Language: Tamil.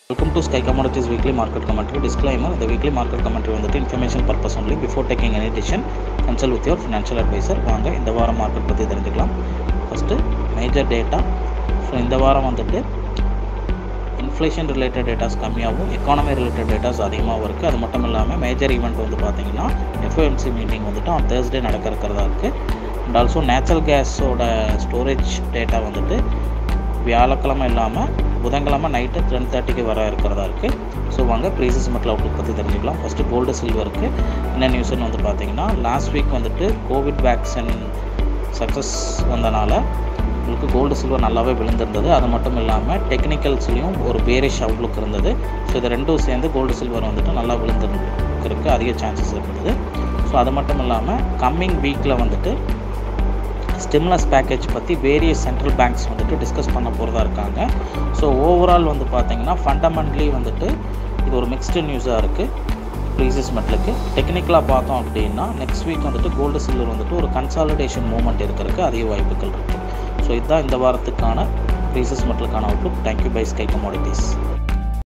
welcome to Sky Commodities weekly market commentary disclaimer இந்த வீக்லி மார்க்கெட் கமெண்ட்ரி வந்துட்டு information purpose only before taking any decision consult with your financial advisor வாங்க இந்த வாரம் மார்க்கெட் பற்றி தெரிஞ்சுக்கலாம் ஃபஸ்ட்டு மேஜர் டேட்டா ஸோ இந்த வாரம் வந்துட்டு இன்ஃப்ளேஷன் ரிலேட்டட் டேட்டாஸ் கம்மியாகவும் எக்கானமி ரிலேட்டட் டேட்டாஸ் அதிகமாகவும் இருக்குது அது மட்டும் இல்லாமல் மேஜர் ஈவெண்ட் வந்து பார்த்தீங்கன்னா எஃப்ஓஎம்சி மீட்டிங் வந்துட்டு ஆன் தேர்ஸ்டே நடக்க இருக்கிறதா இருக்குது அண்ட் ஆல்சோ நேச்சுரல் கேஸோட ஸ்டோரேஜ் டேட்டா வந்துட்டு வியாழக்கிழமை இல்லாமல் புதன்கிழமை நைட்டு டென் தேர்ட்டிக்கு வர இருக்கிறதா இருக்குது ஸோ வாங்க ப்ரீசஸ் மெட்டல் அவுட்லுக் பற்றி தெரிஞ்சுக்கலாம் ஃபஸ்ட்டு கோல்டு சில்வருக்கு என்ன நியூஸ்னு வந்து பார்த்தீங்கன்னா லாஸ்ட் வீக் வந்துட்டு கோவிட் வேக்சின் சக்ஸஸ் வந்தனால உங்களுக்கு கோல்டு சில்வர் நல்லாவே விழுந்திருந்தது அது மட்டும் இல்லாமல் டெக்னிக்கல்ஸ்லேயும் ஒரு பேரிஷ் அவுட்லுக் இருந்தது ஸோ இது ரெண்டும் சேர்ந்து கோல்டு சில்வர் வந்துட்டு நல்லா விழுந்திருக்கு அதிக சான்சஸ் இருந்தது ஸோ அது மட்டும் இல்லாமல் கம்மிங் வீக்கில் வந்துட்டு ஸ்டிம்லஸ் பேக்கேஜ் பற்றி வேரியஸ் சென்ட்ரல் பேங்க்ஸ் வந்துட்டு டிஸ்கஸ் பண்ண போகிறதா இருக்காங்க ஸோ ஓவரால் வந்து பார்த்தீங்கன்னா ஃபண்டமெண்ட்லி வந்துட்டு இது ஒரு மிக்ஸ்டு நியூஸாக இருக்குது ப்ரீசஸ் மெட்டலுக்கு டெக்னிக்கலாக பார்த்தோம் அப்படின்னா நெக்ஸ்ட் வீக் வந்துட்டு கோல்டு சில்வர் வந்துட்டு ஒரு கன்சாலிடேஷன் மூவ்மெண்ட் இருக்கிறதுக்கு அதிக வாய்ப்புகள் இருக்குது ஸோ இதுதான் இந்த வாரத்துக்கான ப்ரீசஸ் மெட்டலுக்கான outlook thank you by Sky commodities